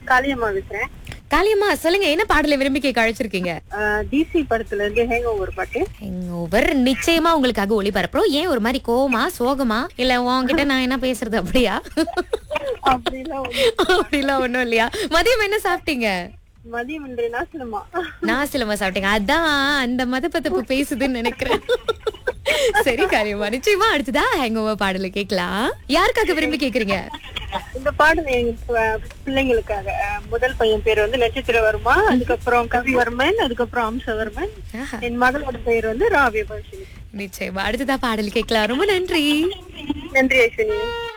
காளியம்மா பேசுறேன் காளியம்மா சொல்லுங்க என்ன பாடலை விரும்பி கேட்க அழைச்சிருக்கீங்க டிசி படத்துல இருந்து ஹேங் ஓவர் பாட்டு ஓவர் நிச்சயமா உங்களுக்காக ஒளிபரப்புறோம் ஏன் ஒரு மாதிரி கோவமா சோகமா இல்ல உன்கிட்ட நான் என்ன பேசுறது அப்படியா அப்படிலாம் ஒண்ணு. அப்படிலாம் ஒண்ணும் இல்லையா மதியம் என்ன சாப்பிட்டீங்க மதியம் இன்று நாசனமா நான் சிலமா சாப்பிட்டீங்க அதான் அந்த மதப்பத்தப்பு பேசுதுன்னு நினைக்கிறேன் சரி காரியமா நிச்சயமா அடுத்ததா ஹேங் ஓவர் பாடலை கேட்கலாம் யாருக்காக விரும்பி கேக்குறீங்க இந்த பாடல் எங்க ப- பிள்ளைங்களுக்காக அஹ், முதல் பையன் பேர் வந்து நட்சத்திரவர்மா அதுக்கப்புறம் கவிவர்மன் அதுக்கப்புறம் அம்சவர்மன் ஆஹா, என் மகளோட பெயர் வந்து ராவிய பர்ஷினி நிச்சயமா அடுத்ததா பாடல் கேட்கலாம் ரொம்ப நன்றி நன்றி அஸ்வினி